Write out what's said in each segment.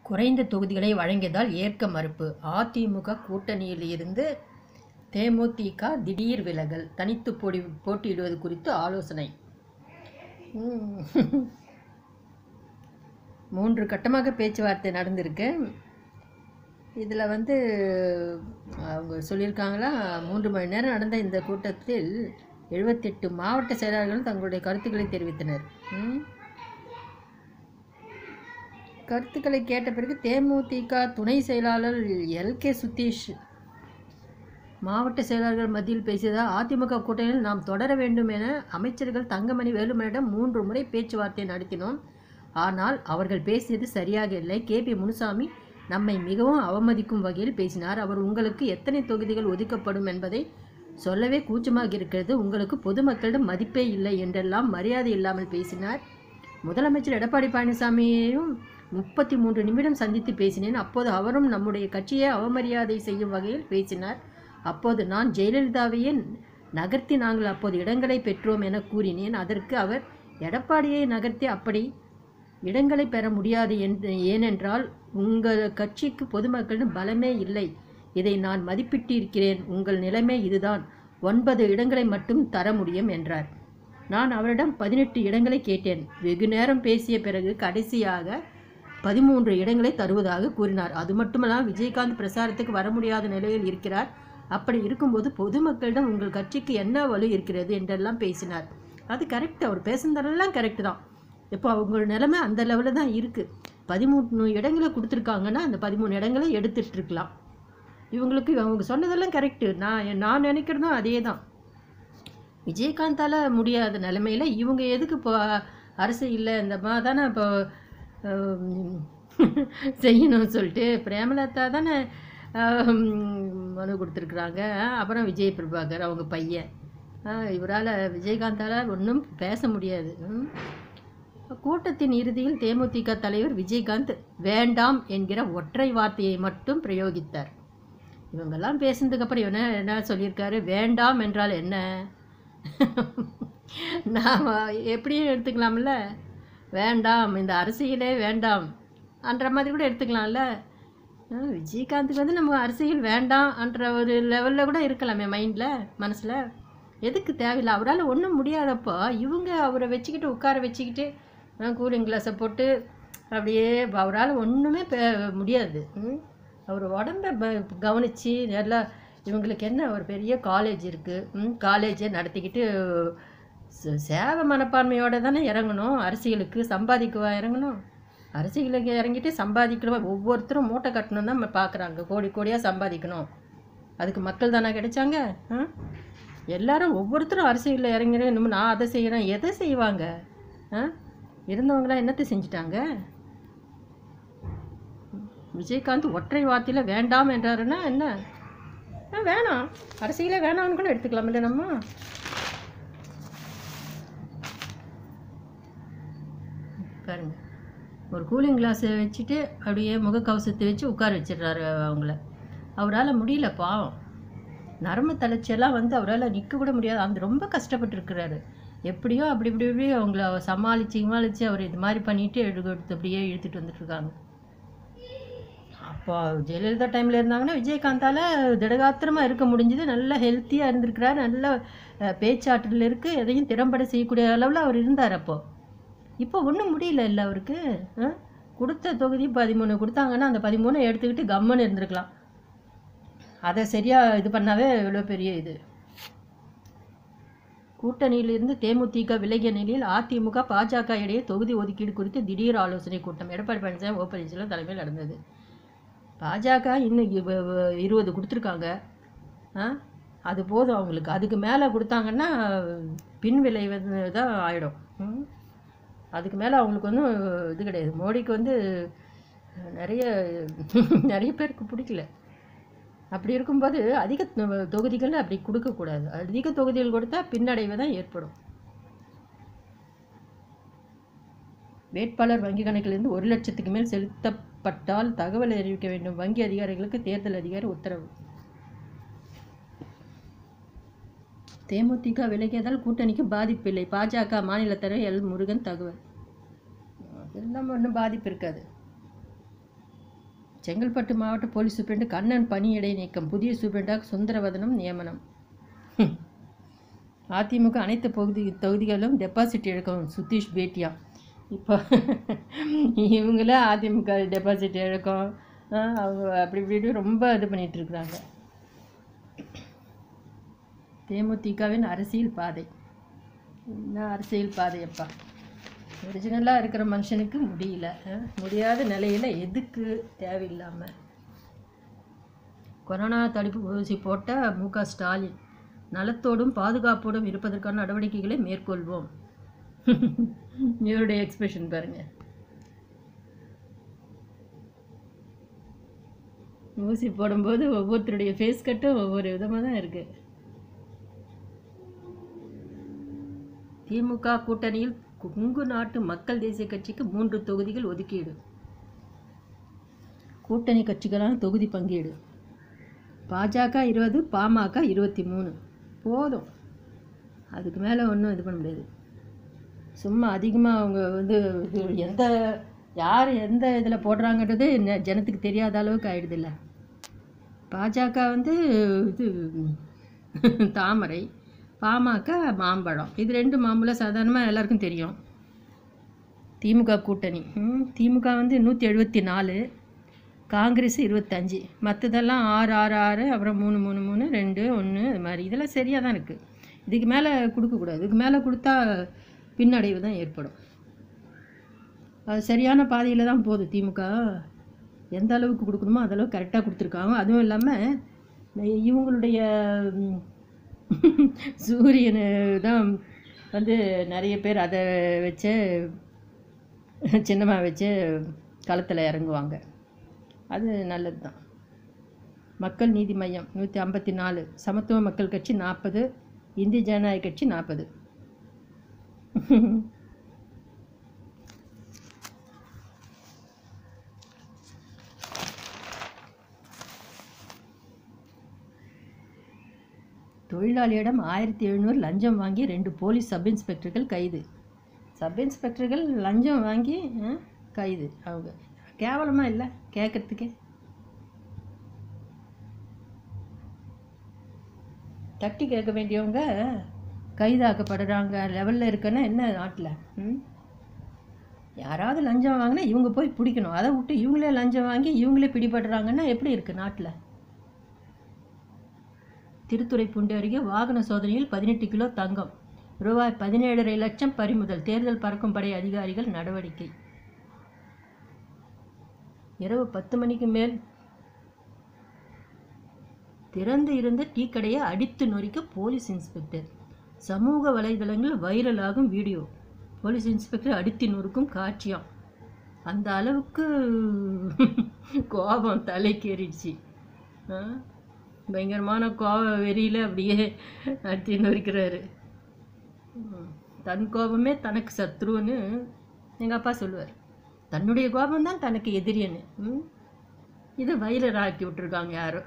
குறைந்த தொகுதிகளை வழங்கியதால் ஏற்க மறுப்பு அதிமுக கூட்டணியில் இருந்து தேமுதிக திடீர் விலகல் தனித்து போடி போட்டியிடுவது குறித்து ஆலோசனை ம். மூன்று கட்டமாக பேச்சுவார்த்தை நடந்திருக்கு இதில் வந்து அவங்க சொல்லியிருக்காங்களா மூன்று மணி நேரம் நடந்த இந்த கூட்டத்தில் எழுபத்தெட்டு மாவட்ட செயலாளர்களும் தங்களுடைய கருத்துக்களை தெரிவித்தனர் ம். கருத்துக்களை கேட்ட பிறகு தேமுதிக துணை செயலாளர் எல் கே சுதீஷ் மாவட்ட செயலாளர்கள் மத்தியில் பேசியதால் அதிமுக கூட்டணியில் நாம் தொடர வேண்டும் என அமைச்சர்கள் தங்கமணி வேலுமணியிடம் மூன்று முறை பேச்சுவார்த்தை நடத்தினோம் ஆனால் அவர்கள் பேசியது சரியாக இல்லை கே பி முனுசாமி நம்மை மிகவும் அவமதிக்கும் வகையில் பேசினார் அவர் உங்களுக்கு எத்தனை தொகுதிகள் ஒதுக்கப்படும் என்பதை சொல்லவே கூச்சமாக இருக்கிறது உங்களுக்கு பொதுமக்களிடம் மதிப்பே இல்லை என்றெல்லாம் மரியாதை இல்லாமல் பேசினார் முதலமைச்சர் எடப்பாடி பழனிசாமியையும் முப்பத்தி மூன்று நிமிடம் சந்தித்து பேசினேன் அப்போது அவரும் நம்முடைய கட்சியை அவமரியாதை செய்யும் வகையில் பேசினார் அப்போது நான் ஜெயலலிதாவையே நகர்த்தி நாங்கள் அப்போது இடங்களை பெற்றோம் என கூறினேன் அதற்கு அவர் எடப்பாடியை நகர்த்தி அப்படி இடங்களை பெற முடியாது என்று ஏனென்றால் உங்கள் கட்சிக்கு பொதுமக்களிடம் பலமே இல்லை இதை நான் மதிப்பிட்டிருக்கிறேன் உங்கள் நிலைமை இதுதான் ஒன்பது இடங்களை மட்டும் தர முடியும் என்றார் நான் அவரிடம் பதினெட்டு இடங்களை கேட்டேன் வெகு நேரம் பேசிய பிறகு கடைசியாக பதிமூன்று இடங்களை தருவதாக கூறினார் அது மட்டுமல்லாமல் விஜயகாந்த் பிரசாரத்துக்கு வர முடியாத நிலையில் இருக்கிறார் அப்படி இருக்கும்போது பொதுமக்களிடம் உங்கள் கட்சிக்கு என்ன வலு இருக்கிறது என்றெல்லாம் பேசினார் அது கரெக்ட் அவர் பேசுனதெல்லாம் கரெக்ட் தான் இப்போ அவங்க நிலைமை அந்த லெவலில் தான் இருக்குது பதிமூணு இடங்களை கொடுத்துருக்காங்கன்னா அந்த பதிமூணு இடங்களை எடுத்துட்டு இருக்கலாம் இவங்களுக்கு அவங்க சொன்னதெல்லாம் கரெக்டு நான் நான் நினைக்கிறதும் அதே தான் விஜயகாந்தால் முடியாத நிலைமையில் இவங்க எதுக்கு இப்போ அரசு இல்லை இந்த மாதிரி தானே இப்போ ஹம், செய்யணும்னு சொல்லிட்டு பிரேமலதா தானே ஹம், மனு கொடுத்துருக்குறாங்க அப்புறம் விஜய் பிரபாகர் அவங்க பையன் இவரால் விஜயகாந்தால் ஒன்றும் பேச முடியாது ம். கூட்டத்தின் இறுதியில் தேமுதிக தலைவர் விஜயகாந்த் வேண்டாம் என்கிற ஒற்றை வார்த்தையை மட்டும் பிரயோகித்தார் இவங்கெல்லாம் பேசுனதுக்கப்புறம் என்ன என்ன சொல்லியிருக்காரு வேண்டாம் என்றால் என்ன நாம் எப்படியும் எடுத்துக்கலாம்ல வேண்டாம் இந்த அரசியலே வேண்டாம் அன்ற மாதிரி கூட எடுத்துக்கலாம்ல ஆ, விஜயகாந்துக்கு வந்து நம்ம அரசியல் வேண்டாம் என்ற ஒரு லெவலில் கூட இருக்கலாமே மைண்டில் மனசில் எதுக்கு தேவையில்லை அவரால் ஒன்றும் முடியாதப்போ இவங்க அவரை வச்சுக்கிட்டு உட்கார வச்சுக்கிட்டு கூலிங் கிளாஸை போட்டு அப்படியே அவரால் ஒன்றுமே பே- முடியாது ம். அவர் உடம்ப ப- கவனித்து நல்லா இவங்களுக்கு என்ன ஒரு பெரிய காலேஜ் இருக்குது காலேஜை நடத்திக்கிட்டு ச- சேவை மனப்பான்மையோடு தானே இறங்கணும் அரசியலுக்கு சம்பாதிக்கவா இறங்கணும் அரசியலுக்கு இறங்கிட்டு சம்பாதிக்கிறவா ஒவ்வொருத்தரும் மூட்டை கட்டணும் தான் பார்க்குறாங்க கோடி கோடியாக சம்பாதிக்கணும் அதுக்கு மக்கள் தானே கிடைச்சாங்க ஆ? எல்லாரும் ஒவ்வொருத்தரும் அரசியலில் இறங்குறேன் இன்னும் நான் அதை செய்கிறேன் எதை செய்வாங்க ஆ இருந்தவங்களாம் என்னத்தை செஞ்சிட்டாங்க விஜயகாந்த் ஒற்றை வார்த்தையில் வேண்டாம் என்றாருன்னா என்ன ஆ, வேணாம் அரசியலே வேணாம்னு கூட எடுத்துக்கலாம்ல நம்ம பாருங்க ஒரு கூலிங் கிளாஸை வச்சுட்டு அப்படியே முகக்கவசத்தை வச்சு உட்கார வச்சிடுறாரு அவங்கள அவரால் முடியல பாவம் நரம்பு தளர்ச்சியெல்லாம் வந்து அவரால் நிற்க கூட முடியாது அந்த ரொம்ப கஷ்டப்பட்டுருக்கிறாரு எப்படியோ அப்படி இப்படி இப்படி அவங்கள சமாளித்து சமாளித்து அவர் இது மாதிரி பண்ணிட்டு எடுத்து எடுத்து அப்படியே இழுத்துட்டு வந்துட்டுருக்காங்க அப்போ ஜெயலலிதா டைமில் இருந்தாங்கன்னா விஜயகாந்தால் திடகாத்திரமாக இருக்க முடிஞ்சது நல்லா ஹெல்த்தியாக இருந்திருக்கிறார் நல்ல அஹ், பேச்சாற்றல் இருக்குது எதையும் திறம்பட செய்யக்கூடிய அளவில் அவர் இருந்தார் அப்போது இப்போ ஒன்றும் முடியல இல்லை அவருக்கு ஆ? கொடுத்த தொகுதி பதிமூணு கொடுத்தாங்கன்னா அந்த பதிமூணை எடுத்துக்கிட்டு கம்முன்னு இருந்திருக்கலாம் அதை சரியாக இது பண்ணாவே இவ்வளோ பெரிய இது கூட்டணியிலிருந்து தேமுதிக விலகிய நிலையில் அதிமுக பாஜக இடையே தொகுதி ஒதுக்கீடு குறித்து திடீர் ஆலோசனை கூட்டம் எடப்பாடி பழனிசாமி ஓ பன்னீர்செல்வம் தலைமையில் நடந்தது பாஜக இன்னும் இவ- இவ- இருபது கொடுத்துருக்காங்க ஆ அது போதும் அவங்களுக்கு அதுக்கு மேலே கொடுத்தாங்கன்னா பின் விளைவு தான் ஆகிடும் ம் அதுக்கு மேலே அவங்களுக்கு ஒன்றும் இது கிடையாது மோடிக்கு வந்து நிறைய நிறைய பேருக்கு பிடிக்கல அப்படி இருக்கும்போது அதிக தொ- தொகுதிகள் அப்படி கொடுக்கக்கூடாது அதிக தொகுதிகள் கொடுத்தா பின்னடைவு தான் ஏற்படும் வேட்பாளர் வங்கி கணக்கிலிருந்து ஒரு லட்சத்துக்கு மேல் செலுத்தப்பட்டால் தகவல் அறிவிக்க வேண்டும் வங்கி அதிகாரிகளுக்கு தேர்தல் அதிகாரி உத்தரவு தேமுதிக விலகியதால் கூட்டணிக்கு பாதிப்பில்லை பாஜக மாநில தலைவர் எல் முருகன் தகவல் அதெல்லாம் ஒன்றும் பாதிப்பு இருக்காது செங்கல்பட்டு மாவட்ட போலீஸ் சூப்பிரண்டு கண்ணன் பணியிடை நீக்கம் புதிய சூப்பிரண்டாக சுந்தரவதனம் நியமனம் அதிமுக அனைத்து பகுதி தொகுதிகளிலும் டெபாசிட் இழக்கும் சுதீஷ் பேட்டியா இப்போ இவங்கள அதிமுக டெபாசிட் இழக்கும் ஆ, அவங்க அப்படி இப்படி ரொம்ப இது பண்ணிட்டு இருக்கிறாங்க தேமுதிகவின் அரசியல் பாதை என்ன அரசியல் பாதையப்பா ஒரிஜினலாக இருக்கிற மனுஷனுக்கு முடியல ஆ? முடியாத நிலையில் எதுக்கு தேவையில்லாமல் கொரோனா தடுப்பு ஊசி போட்ட மு க ஸ்டாலின் நலத்தோடும் பாதுகாப்போடும் இருப்பதற்கான நடவடிக்கைகளை மேற்கொள்வோம் இவருடைய எக்ஸ்பிரஷன் பாருங்க ஊசி போடும்போது ஒவ்வொருத்தருடைய ஃபேஸ் கட்டும் ஒவ்வொரு விதமாக தான் இருக்கு திமுக கூட்டணியில் கொங்கு நாட்டு மக்கள் தேசிய கட்சிக்கு மூன்று தொகுதிகள் ஒதுக்கீடு கூட்டணி கட்சிகளான தொகுதி பங்கீடு பாஜக இருபது பாமக இருபத்தி மூணு போதும் அதுக்கு மேலே ஒன்றும் இது பண்ண முடியாது சும்மா அதிகமாக அவங்க வந்து இது எந்த யார் எந்த இதில் போடுறாங்கன்றது நெ- ஜனத்துக்கு தெரியாத அளவுக்கு ஆயிடுதில்ல பாஜக வந்து இது தாமரை பாமக மாம்பழம் இது ரெண்டு மாம்பழம் சாதாரணமாக எல்லாருக்கும் தெரியும் திமுக கூட்டணி ம், திமுக வந்து நூற்றி எழுபத்தி நாலு காங்கிரஸ் இருபத்தஞ்சி மற்றதெல்லாம் ஆறு ஆறு ஆறு அப்புறம் மூணு மூணு மூணு ரெண்டு ஒன்று இது மாதிரி இதெல்லாம் சரியாக தான் இருக்குது இதுக்கு மேலே கொடுக்கக்கூடாது இதுக்கு மேலே கொடுத்தா பின்னடைவு தான் ஏற்படும் அது சரியான பாதையில் தான் போகுது திமுக எந்த அளவுக்கு கொடுக்கணுமோ அந்த அளவுக்கு கரெக்டாக கொடுத்துருக்காங்க அதுவும் இல்லாமல் இவங்களுடைய ம், சூரியன் தான் வந்து நிறைய பேர் அதை வச்சு சின்னமாக வச்சு களத்தில் இறங்குவாங்க அது நல்லது தான் மக்கள் நீதி மையம் நூற்றி ஐம்பத்தி நாலு சமத்துவ மக்கள் கட்சி நாற்பது இந்திய ஜனநாயக கட்சி நாற்பது தொழிலாளியிடம் ஆயிரத்தி எழுநூறு லஞ்சம் வாங்கி ரெண்டு போலீஸ் சப் இன்ஸ்பெக்டர்கள் கைது சப் இன்ஸ்பெக்டர்கள் லஞ்சம் வாங்கி ஆ, கைது அவங்க கேவலமாக இல்லை கேட்குறதுக்கே தட்டி கேட்க வேண்டியவங்க கைதாக்கப்படுறாங்க லெவலில் இருக்கன்னா என்ன நாட்டில் ம் யாராவது லஞ்சம் வாங்கினா இவங்க போய் பிடிக்கணும் அதை விட்டு இவங்களே லஞ்சம் வாங்கி இவங்களே பிடிபடுறாங்கன்னா எப்படி இருக்குது நாட்டில் திருத்துறைப்பூண்டி அருகே வாகன சோதனையில் பதினெட்டு கிலோ தங்கம் ரூபாய் பதினேழரை லட்சம் பறிமுதல் தேர்தல் பறக்கும் படை அதிகாரிகள் நடவடிக்கை இரவு பத்து மணிக்கு மேல் திறந்து இருந்த டீ கடையை அடித்து நொறிக்க போலீஸ் இன்ஸ்பெக்டர் சமூக வலைதளங்களில் வைரலாகும் வீடியோ போலீஸ் இன்ஸ்பெக்டர் அடித்து நொறுக்கும் காட்சியாம் அந்த அளவுக்கு கோபம் தலைக்கேறிடுச்சு ஆ? பயங்கரமான கோப வெறியில் அப்படியே அடித்து நொறுக்கிறாரு ம். தன் கோபமே தனக்கு சத்ருன்னு எங்கள் அப்பா சொல்லுவார் தன்னுடைய கோபம் தான் தனக்கு எதிரியன்னு ம்? இதை வைரல் ஆக்கி விட்டுருக்காங்க யாரோ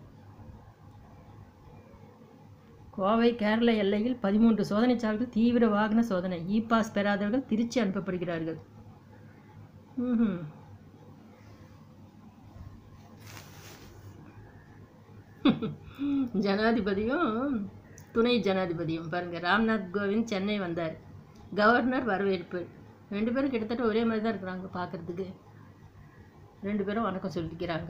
கோவை கேரள எல்லையில் பதிமூன்று சோதனைச்சாலைகள் தீவிர வாகன சோதனை இ பாஸ் பெறாதவர்கள் திருச்சி அனுப்பப்படுகிறார்கள் ம்ஹும். ஜனாதிபதியும் துணை ஜனாதிபதியும் பாருங்க ராம்நாத் கோவிந்த் சென்னை வந்தார் கவர்னர் வரவேற்பு ரெண்டு பேரும் கிட்டத்தட்ட ஒரே மாதிரி தான் இருக்கிறாங்க பார்க்கறதுக்கு ரெண்டு பேரும் வணக்கம் சொல்லிக்கிறாங்க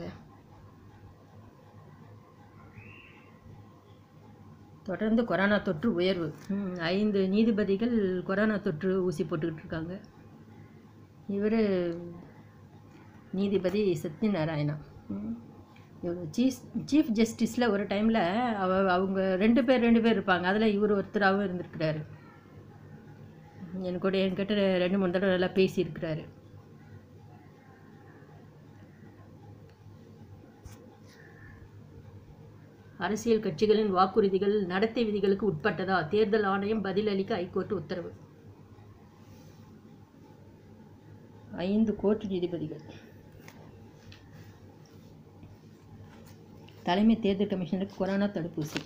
தொடர்ந்து கொரோனா தொற்று உயர்வு ம், ஐந்து நீதிபதிகள் கொரோனா தொற்று ஊசி போட்டுக்கிட்டு இருக்காங்க இவர் நீதிபதி சத்யநாராயணா ம். இவர் சீஃப் சீஃப் ஜஸ்டிஸில் ஒரு டைமில் அவ அவங்க ரெண்டு பேர் ரெண்டு பேர் இருப்பாங்க அதில் இவர் ஒருத்தராகவும் இருந்திருக்கிறாரு என் கூட என்கிட்ட ரெண்டு மூணு தடவை நல்லா பேசியிருக்கிறாரு அரசியல் கட்சிகளின் வாக்குறுதிகள் நடத்தை விதிகளுக்கு உட்பட்டதா தேர்தல் ஆணையம் பதிலளிக்க ஐகோர்ட் உத்தரவு ஐந்து கோர்ட் நீதிபதிகள் தலைமை தேர்தல் கமிஷனருக்கு கொரோனா தடுப்பூசி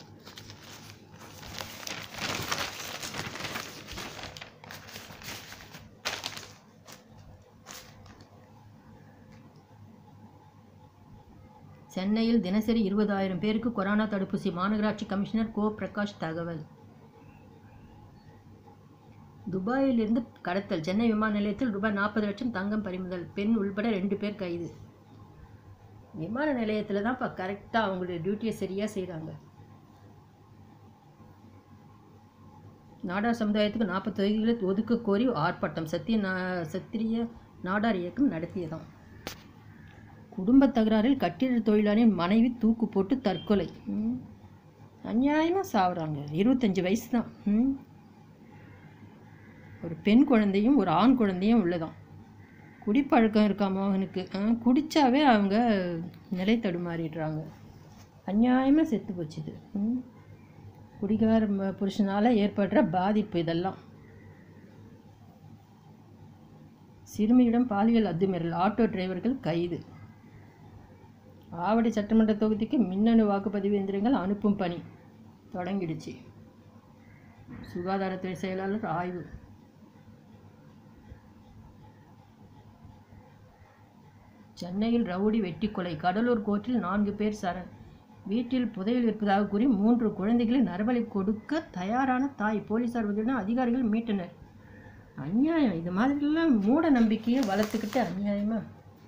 சென்னையில் தினசரி இருபதாயிரம் பேருக்கு கொரோனா தடுப்பூசி மாநகராட்சி கமிஷனர் கோ பிரகாஷ் தகவல் துபாயிலிருந்து கடத்தல் சென்னை விமான நிலையத்தில் ரூபாய் நாற்பது லட்சம் தங்கம் பறிமுதல் பெண் உள்பட ரெண்டு பேர் கைது விமான நிலையத்தில் தான் இப்போ கரெக்டாக அவங்களுடைய டியூட்டியை சரியாக செய்கிறாங்க நாடார் சமுதாயத்துக்கு நாற்பது தொகுதிகளை ஒதுக்க கோரி ஆர்ப்பாட்டம் சத்திய நா சத்திரிய நாடார் இயக்கம் நடத்தியதாம் குடும்ப தகராறில் கட்டிட தொழிலாளியின் மனைவி தூக்கு போட்டு தற்கொலை ம். அநியாயமாக சாவுறாங்க இருபத்தஞ்சி வயசு தான் ம். ஒரு பெண் குழந்தையும் ஒரு ஆண் குழந்தையும் உள்ளதாம் குடிப்பழக்கம் இருக்கா மோகனுக்கு ஆ, குடிச்சாவே அவங்க நிலை தடுமாறிடுறாங்க அநியாயமாக செத்து போச்சுது ம். குடிகார ம- புருஷனால ஏற்படுற பாதிப்பு இதெல்லாம் சிறுமியிடம் பாலியல் அத்துமீறல் ஆட்டோ டிரைவர்கள் கைது ஆவடி சட்டமன்ற தொகுதிக்கு மின்னணு வாக்குப்பதிவு எந்திரங்கள் அனுப்பும் பணி தொடங்கிடுச்சு சுகாதாரத்துறை செயலாளர் ஆய்வு சென்னையில் ரவுடி வெட்டி கொலை கடலூர் கோர்ட்டில் நான்கு பேர் சரண் வீட்டில் புதையல் இருப்பதாக கூறி மூன்று குழந்தைகளை நரபலி கொடுக்க தயாரான தாய் போலீசார் உதவியுடன் அதிகாரிகள் மீட்டனர் அநியாயம் இது மாதிரிலாம் மூட நம்பிக்கையை வளர்த்துக்கிட்டு அநியாயமா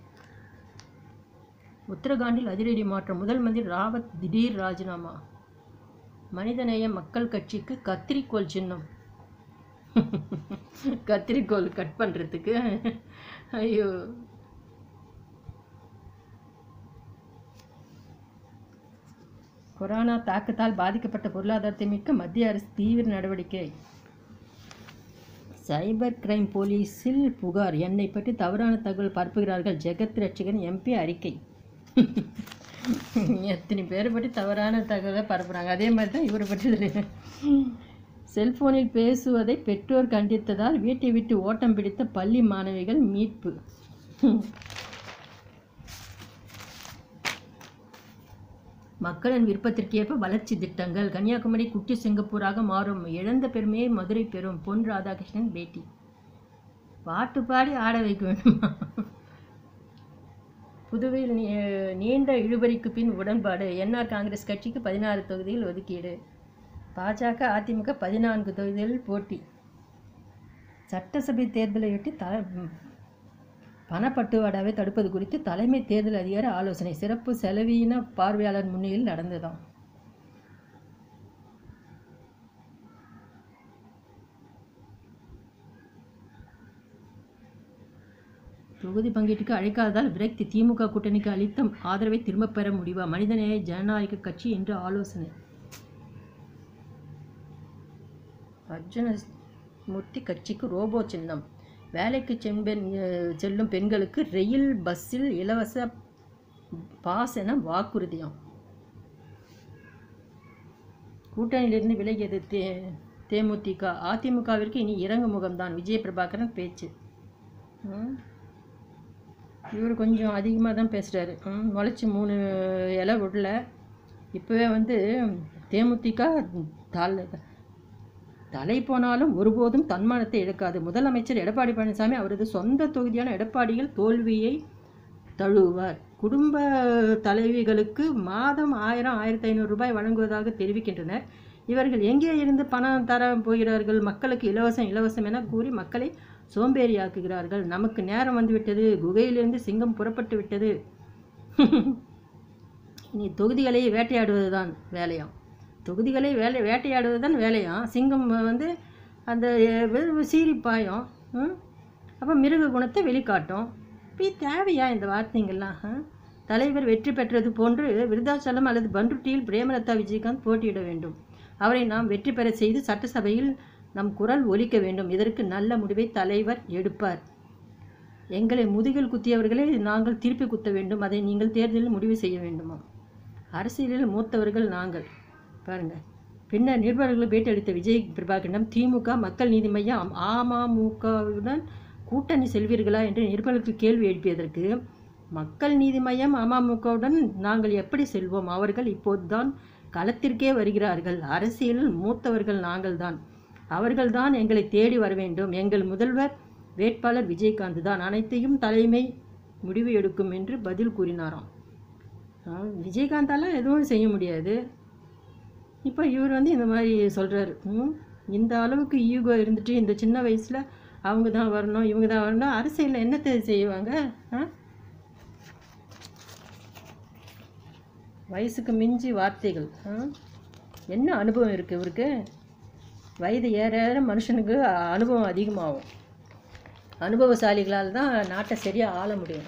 உத்தரகாண்டில் அதிரடி மாற்றம் முதல் மந்திரி ராவத் திடீர் ராஜினாமா மனிதநேய மக்கள் கட்சிக்கு கத்திரிக்கோல் சின்னம் கத்திரிக்கோல் கட் பண்ணுறதுக்கு ஐயோ கொரோனா தாக்கத்தால் பாதிக்கப்பட்ட பொருளாதாரத்தை மீட்க மத்திய அரசு தீவிர நடவடிக்கை சைபர் கிரைம் போலீஸில் புகார் என்னை பற்றி தவறான தகவல் பரப்புகிறார்கள் ஜெகத் ரட்சகன் எம்பி அறிக்கை எத்தனை பேரை பற்றி தவறான தகவலை பரப்புகிறாங்க அதே மாதிரி தான் இவரை பற்றி இதுல. செல்போனில் பேசுவதை பெற்றோர் கண்டித்ததால் வீட்டை விட்டு ஓட்டம் பிடித்த பள்ளி மாணவிகள் மீட்பு மக்களின் விருப்பத்திற்கேற்ப வளர்ச்சி திட்டங்கள் கன்னியாகுமரி குட்டி சிங்கப்பூராக மாறும் இழந்த பெருமையை மதுரை பெறும் பொன் ராதாகிருஷ்ணன் பேட்டி பாட்டு பாடி ஆட வைக்க வேண்டுமா புதுவையில் நீ- நீண்ட இழுபறிக்கு பின் உடன்பாடு என்ஆர் காங்கிரஸ் கட்சிக்கு பதினாறு தொகுதியில் ஒதுக்கீடு பாஜக அதிமுக பதினான்கு தொகுதிகளில் போட்டி சட்டசபை தேர்தலையொட்டி த பணப்பட்டுவாடாவை தடுப்பது குறித்து தலைமை தேர்தல் அதிகாரி ஆலோசனை சிறப்பு செலவீன பார்வையாளர் முன்னிலையில் நடந்ததாம் தொகுதி பங்கீட்டுக்கு அழைக்காததால் விரக்தி திமுக கூட்டணிக்கு அளித்த ஆதரவை திரும்பப் பெற முடிவா மனிதநேய ஜனநாயக கட்சி இன்று ஆலோசனை அர்ஜுன மூர்த்தி கட்சிக்கு ரோபோ சின்னம் வேலைக்கு செம்பெண் அஹ், செல்லும் பெண்களுக்கு ரயில் பஸ்ஸில் இலவச பாஸ் என வாக்குறுதியாம் கூட்டணியிலிருந்து விலகியது தே தேமுதிக அதிமுகவிற்கு இனி இறங்கு முகம்தான் விஜய் பிரபாகரன் பேச்சு ம். இவர் கொஞ்சம் அதிகமாக தான் பேசுகிறாரு முளைச்சி மூணு இலை விடல இப்போவே வந்து தேமுதிக தலை தலை போனாலும் ஒருபோதும் தன்மானத்தை இழக்காது முதலமைச்சர் எடப்பாடி பழனிசாமி அவரது சொந்த தொகுதியான எடப்பாடியில் தோல்வியை தழுவுவார் குடும்ப தலைவிகளுக்கு மாதம் ஆயிரம் ஆயிரத்தி ஐநூறு ரூபாய் வழங்குவதாக தெரிவிக்கின்றனர் இவர்கள் எங்கே இருந்து பணம் தர போகிறார்கள் மக்களுக்கு இலவசம் இலவசம் என கூறி மக்களை சோம்பேறியாக்குகிறார்கள் நமக்கு நேரம் வந்துவிட்டது குகையிலிருந்து சிங்கம் புறப்பட்டு விட்டது இனி தொகுதிகளை வேட்டையாடுவதுதான் வேலையாம் தொகுதிகளை வேலை வேட்டையாடுவதுதான் வேலையாம் சிங்கம் வந்து அந்த அஹ், வெ- சீறி பாயும் ம்? அப்போ மிருக குணத்தை வெளிக்காட்டும் இப்போ தேவையா இந்த வார்த்தைங்கள்லாம் ஆ? தலைவர் வெற்றி பெற்றது போன்று விருதாச்சலம் அல்லது பண்ருட்டியில் பிரேமலதா விஜயகாந்த் போட்டியிட வேண்டும் அவரை நாம் வெற்றி பெற செய்து சட்டசபையில் நம் குரல் ஒலிக்க வேண்டும் இதற்கு நல்ல முடிவை தலைவர் எடுப்பார் எங்களை முதுகில் குத்தியவர்களை நாங்கள் திருப்பி குத்த வேண்டும் அதை நீங்கள் தேர்தலில் முடிவு செய்ய வேண்டுமா அரசியலில் மூத்தவர்கள் நாங்கள் பாருங்க பின்னர் நிருபர்கள் பேட்டியளித்த விஜய் பிரபாகரனிடம் திமுக மக்கள் நீதி மையம் அமமுகவுடன் கூட்டணி செல்வீர்களா என்று நிருபர்களுக்கு கேள்வி எழுப்பியதற்கு மக்கள் நீதி மையம் அமமுகவுடன் நாங்கள் எப்படி செல்வோம் அவர்கள் இப்போதுதான் களத்திற்கே வருகிறார்கள் அரசியலில் மூத்தவர்கள் நாங்கள்தான் அவர்கள்தான் எங்களை தேடி வர வேண்டும் எங்கள் முதல்வர் வேட்பாளர் விஜயகாந்த் தான் அனைத்தையும் தலைமை முடிவு எடுக்கும் என்று பதில் கூறினாராம் ஆ, விஜயகாந்தாலாம் எதுவும் செய்ய முடியாது இப்போ இவர் வந்து இந்த மாதிரி சொல்கிறாரு இந்த அளவுக்கு ஈகோ இருந்துட்டு இந்த சின்ன வயசில் அவங்க தான் வரணும் இவங்க தான் வரணும் அரசியலில் என்னத்தை செய்வாங்க ஆ வயசுக்கு மிஞ்சி வார்த்தைகள் ஆ? என்ன அனுபவம் இருக்குது இவருக்கு வயது ஏற ஏற மனுஷனுக்கு அனுபவம் அதிகமாகும் அனுபவசாலிகளால் தான் நாட்டை சரியாக ஆள முடியும்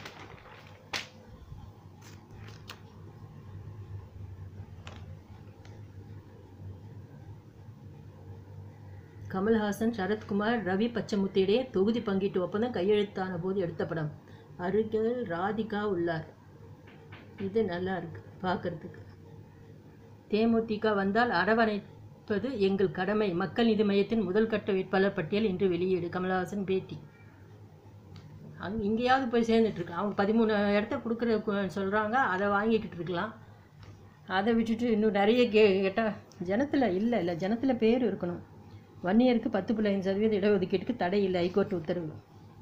கமல்ஹாசன் சரத்குமார் ரவி பச்சமுத்தியிடையே தொகுதி பங்கீட்டு ஒப்பந்தம் கையெழுத்தான போது எடுத்த படம் அருகில் ராதிகா உள்ளார் இது நல்லா இருக்கு பார்க்கறதுக்கு தேமுதிக வந்தால் அரவணைப்பது எங்கள் கடமை மக்கள் நீதி மையத்தின் முதல் கட்ட வேட்பாளர் பட்டியல் இன்று வெளியீடு கமல்ஹாசன் பேட்டி அங்க இங்கேயாவது போய் சேர்ந்துட்டு இருக்கு அவங்க பதிமூணு இடத்த கொடுக்குற சொல்கிறாங்க அதை வாங்கிக்கிட்டு இருக்கலாம் அதை விட்டுட்டு இன்னும் நிறைய கே கேட்டால் ஜனத்தில் இல்லை இல்லை ஜனத்தில் பேர் இருக்கணும் வன்னியருக்கு பத்து புள்ளி ஐந்து சதவீத இடஒதுக்கீட்டுக்கு தடை இல்லை ஹைகோர்ட் உத்தரவு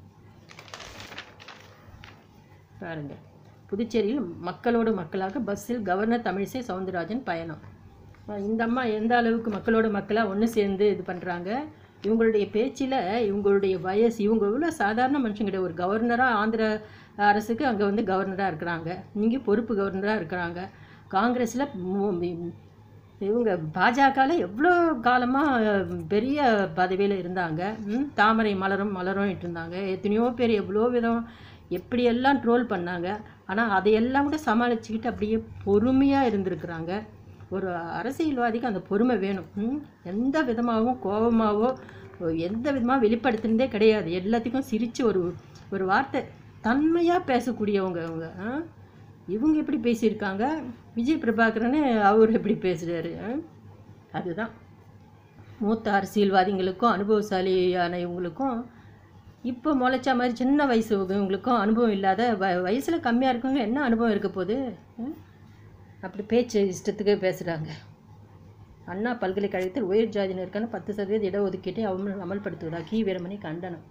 பாருங்க புதுச்சேரியில் மக்களோடு மக்களாக பஸ்ஸில் கவர்னர் தமிழிசை சவுந்தரராஜன் பயணம் அஹ் இந்த அம்மா எந்த அளவுக்கு மக்களோட மக்களாக ஒன்று சேர்ந்து இது பண்ணுறாங்க இவங்களுடைய பேச்சில் இவங்களுடைய வயசு இவங்க இவ்வளோ சாதாரண மனுஷங்க கிடையாது ஒரு கவர்னராக ஆந்திர அரசுக்கு அங்கே வந்து கவர்னராக இருக்கிறாங்க இங்கே பொறுப்பு கவர்னராக இருக்கிறாங்க காங்கிரஸில் இவங்க பாஜகவில் எவ்வளோ காலமாக பெரிய பதவியில் இருந்தாங்க ம், தாமரை மலரும் மலரும் இருந்தாங்க எத்தனையோ பேர் எவ்வளோ விதம் எப்படியெல்லாம் ட்ரோல் பண்ணாங்க ஆனால் அதையெல்லாம் கூட சமாளிச்சுக்கிட்டு அப்படியே பொறுமையாக இருந்திருக்கிறாங்க ஒரு அரசியல்வாதிக்கு அந்த பொறுமை வேணும் ம், எந்த விதமாகவும் கோபமாகவோ எந்த விதமாக வெளிப்படுத்துனதே கிடையாது எல்லாத்துக்கும் சிரித்து ஒரு ஒரு வார்த்தை தன்மையாக பேசக்கூடியவங்க அவங்க ஆ? இவங்க எப்படி பேசியிருக்காங்க விஜய் பிரபாகரன் அவர் எப்படி பேசுகிறாரு அதுதான் மூத்த அரசியல்வாதிகளுக்கும் அனுபவசாலியான இவங்களுக்கும் இப்போ முளைச்ச மாதிரி சின்ன வயசு இவங்களுக்கும் அனுபவம் இல்லாத வ வயசில் கம்மியாக இருக்கவங்க என்ன அனுபவம் இருக்க போகுது ம்? அப்படி பேச்சு இஷ்டத்துக்கு பேசுகிறாங்க அண்ணா பல்கலைக்கழகத்தில் உயர் ஜாதியினருக்கான பத்து சதவீத இடஒதுக்கீட்டை அமல் அமல்படுத்துவதா கி வீரமணி கண்டனம்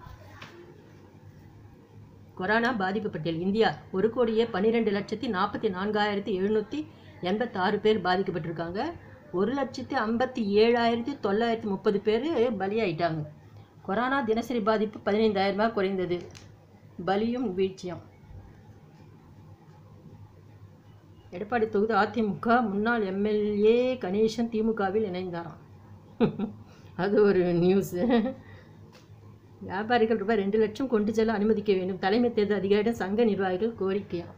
கொரோனா பாதிப்பு பட்டியல் இந்தியா ஒரு கோடியே பன்னிரெண்டு லட்சத்தி நாற்பத்தி நான்காயிரத்தி எழுநூற்றி எண்பத்தாறு பேர் பாதிக்கப்பட்டிருக்காங்க ஒரு லட்சத்தி ஐம்பத்தி ஏழாயிரத்தி தொள்ளாயிரத்தி முப்பது பேர் பலியாயிட்டாங்க கொரோனா தினசரி பாதிப்பு பதினைந்தாயிரமாக குறைந்தது பலியும் வீழ்ச்சியும் எடப்பாடி தொகுதி அதிமுக முன்னாள் எம்எல்ஏ கணேசன் திமுகவில் இணைந்தாராம் அது ஒரு நியூஸு வியாபாரிகள் ரூபாய் ரெண்டு லட்சம் கொண்டு செல்ல அனுமதிக்க வேண்டும் தலைமை தேர்தல் அதிகாரியிடம் சங்க நிர்வாகிகள் கோரிக்கையா